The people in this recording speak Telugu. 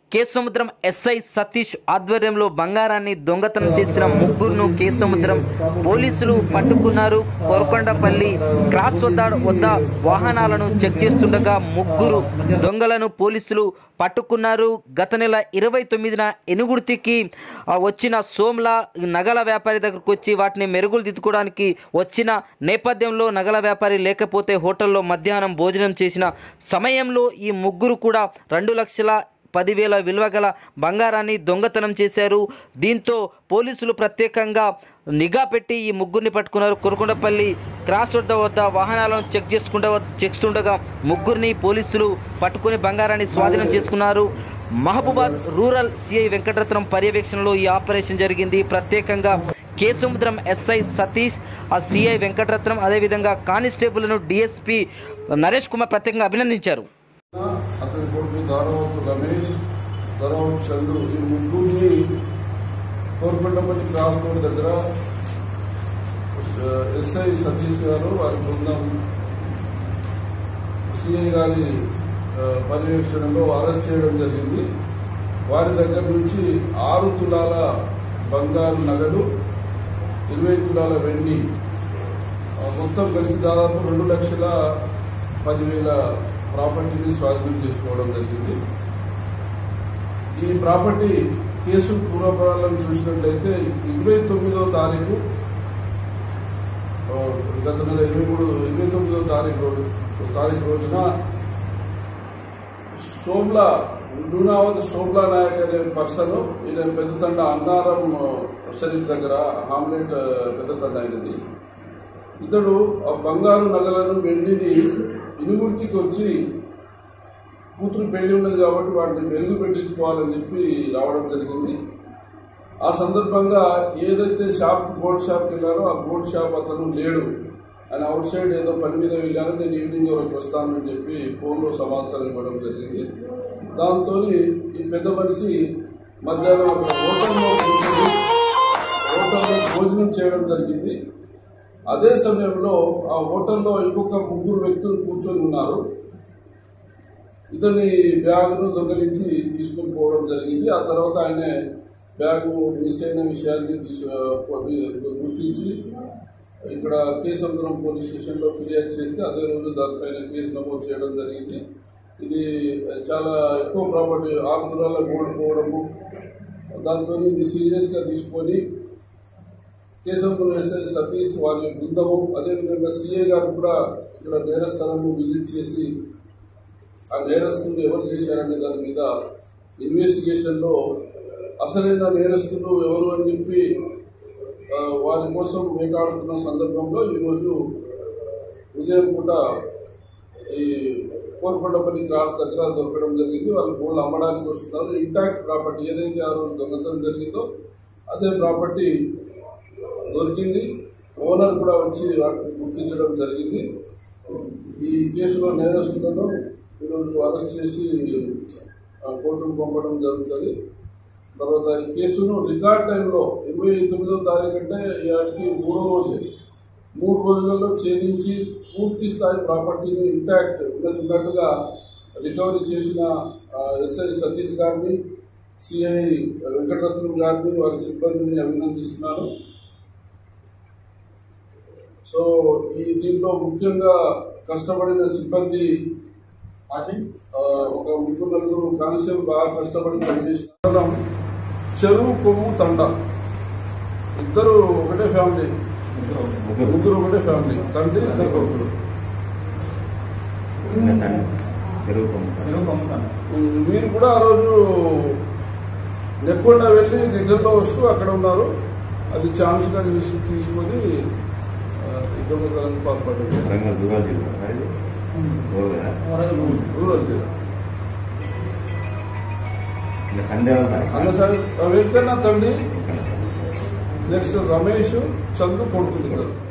కేసముద్రం ఎస్ఐ సతీష్ ఆధ్వర్యంలో బంగారాన్ని దొంగతనం చేసిన ముగ్గురును కేసముద్రం పోలీసులు పట్టుకున్నారు కోరకొండపల్లి క్రాస్ వద్ద వద్ద వాహనాలను చెక్ చేస్తుండగా ముగ్గురు దొంగలను పోలీసులు పట్టుకున్నారు గత నెల ఇరవై తొమ్మిదిన ఎనుగుర్తికి ఆ, వచ్చిన సోమ్ల నగల వ్యాపారి దగ్గరకు వచ్చి వాటిని మెరుగులు దిద్దుకోవడానికి వచ్చిన నేపథ్యంలో నగల వ్యాపారి లేకపోతే హోటల్లో మధ్యాహ్నం భోజనం చేసిన సమయంలో ఈ ముగ్గురు కూడా రెండు లక్షల పదివేల విలువ గల బంగారాన్ని దొంగతనం చేశారు దీంతో పోలీసులు ప్రత్యేకంగా నిఘా పెట్టి ఈ ముగ్గురిని పట్టుకున్నారు కురకొండపల్లి క్రాస్ రోడ్డు వద్ద వాహనాలను చెక్ చేసుకుంటూ చెక్స్తుండగా ముగ్గురిని పోలీసులు పట్టుకుని బంగారాన్ని స్వాధీనం చేసుకున్నారు మహబూబాద్ రూరల్ సిఐ వెంకటరత్నం పర్యవేక్షణలో ఈ ఆపరేషన్ జరిగింది ప్రత్యేకంగా కేసముద్రం ఎస్ఐ సతీష్ ఆ సిఐ వెంకటరత్నం అదేవిధంగా కానిస్టేబుల్ను డిఎస్పి నరేష్ కుమార్ ప్రత్యేకంగా అభినందించారు అతని కొడుకు దారావతు రమేష్ దారావతు చంద్రు ఈ ముగ్గురిని కోరుకొండపల్లి క్రాస్ రోడ్ దగ్గర ఆ, ఎస్ఐ సతీష్ గారు వారి బృందం సిఐ గారి ఆ, పర్యవేక్షణలో అరెస్ట్ చేయడం జరిగింది వారి దగ్గర నుంచి ఆరు తులాల బంగారు నగలు ఇరవై తులాల వెండి ఆ, మొత్తం కలిసి దాదాపు రెండు లక్షల పదివేల ప్రాపర్టీని స్వాధీనం చేసుకోవడం జరిగింది ఈ ప్రాపర్టీ కేసు పూర్వపరాలను చూసినట్లయితే ఇరవై తొమ్మిదో తారీఖు ఆ, గత నెల ఇరవై మూడు ఇరవై తొమ్మిదో తారీఖు రోజు తారీఖు రోజున సోమ్లా నూనావతి సోమ్లా నాయక్ అనే పర్సన్ ఈయన పెద్దతండ అన్నారం షరీఫ్ దగ్గర హామ్లెట్ ఆ, పెద్దతండ అయినది ఇతడు ఆ బంగారు నగలను వెండిని ఇనుగుర్తికి వచ్చి కూతురు పెళ్లి ఉన్నది కాబట్టి వాటిని మెరుగు పెట్టించుకోవాలని చెప్పి రావడం జరిగింది ఆ సందర్భంగా ఏదైతే షాప్ గోల్డ్ షాప్కి వెళ్ళారో ఆ గోల్డ్ షాప్ అతను లేడు ఆయన అవుట్ సైడ్ ఏదో పని మీద వెళ్ళారు నేను ఈవినింగ్ వరకు వస్తానని చెప్పి ఫోన్లో సమాచారం ఇవ్వడం జరిగింది దాంతో ఈ పెద్ద మనిషి మధ్యాహ్నం ఒక హోటల్లో కూర్చొని హోటల్లో భోజనం చేయడం జరిగింది అదే సమయంలో ఆ హోటల్లో ఇంకొక ముగ్గురు వ్యక్తులు కూర్చొని ఉన్నారు ఇతని బ్యాగును దొంగలించి తీసుకొని పోవడం జరిగింది ఆ తర్వాత ఆయన బ్యాగు మిస్ అయిన విషయాన్ని తీసు- గుర్తించి ఇక్కడ కేసముద్రం పోలీస్ స్టేషన్లో ఫిర్యాదు చేస్తే అదే రోజు దానిపైన కేసు నమోదు చేయడం జరిగింది ఇది చాలా ఎక్కువ ప్రాపర్టీ ఆరు తులాల గోల్డ్ పోవడము దాంతో ఇది సీరియస్గా తీసుకొని కేశవపురం ఎస్ఐ సతీష్ వారి బృందము అదేవిధంగా సిఐ గారు కూడా ఇక్కడ నేరస్థలాన్ని విజిట్ చేసి ఆ నేరస్తులు ఎవరు చేశారనే దాని మీద ఇన్వెస్టిగేషన్ లో అసలైన నేరస్తులు ఎవరు అని చెప్పి ఆ, వారి కోసం వేటాడుతున్న సందర్భంలో ఈరోజు ఉదయం పూట ఈ కోరకొండపల్లి క్రాస్ దగ్గర దొరకడం జరిగింది వాళ్ళు గోల్డ్ అమ్మడానికి వస్తున్నారు ఇంటాక్ట్ ప్రాపర్టీ ఏదైతే ఆ రోజు దొంగతనం జరిగిందో అదే ప్రాపర్టీ దొరికింది ఓనర్ కూడా వచ్చి వాటిని గుర్తించడం జరిగింది ఈ కేసులో నేరస్తులను ఈరోజు అరెస్ట్ చేసి ఆ, కోర్టుకు పంపడం జరుగుతుంది తర్వాత ఈ కేసును రికార్డ్ టైంలో ఇరవై తొమ్మిదో తారీఖు అంటే ఇవాటికి మూడో రోజే మూడు రోజులలో ఛేదించి పూర్తి స్థాయి ప్రాపర్టీని ఇంటాక్ట్ ఉన్నట్టుగా రికవరీ చేసిన ఆ, ఎస్ఐ సతీష్ గారిని సిఐ వెంకటరత్నం గారిని వారి సిబ్బందిని అభినందిస్తున్నాను సో ఈ దీంట్లో ముఖ్యంగా కష్టపడిన సిబ్బంది ఆ, ఒక ముగ్గురు నలుగురు కానిస్టేబుల్ బాగా కష్టపడి పనిచేసిన చెరువు కొమ్ము తండ ఇద్దరు ఒకటే ఫ్యామిలీ ముగ్గురు ఒకటే ఫ్యామిలీ తండ్రి ఇద్దరు కొడుకులు ఉమ్, మీరు కూడా ఆ రోజు నెక్కొండ వెళ్ళి రిటర్న్ లో వస్తూ అక్కడ ఉన్నారు అది ఛాన్స్ గా తీసు తీసుకొని ఆ, ఈ దొంగతనానికి పాల్పడ్డారు వరంగల్ దూరాలు జిల్లా అది ఓకేనా? రూరల్ జిల్లా ఇంకా తండ్రి ఎవరు? అన్న సార్ వెంకన్న తండ్రి నెక్స్ట్ రమేష్ చంద్రు కొడుకులు ఇద్దరు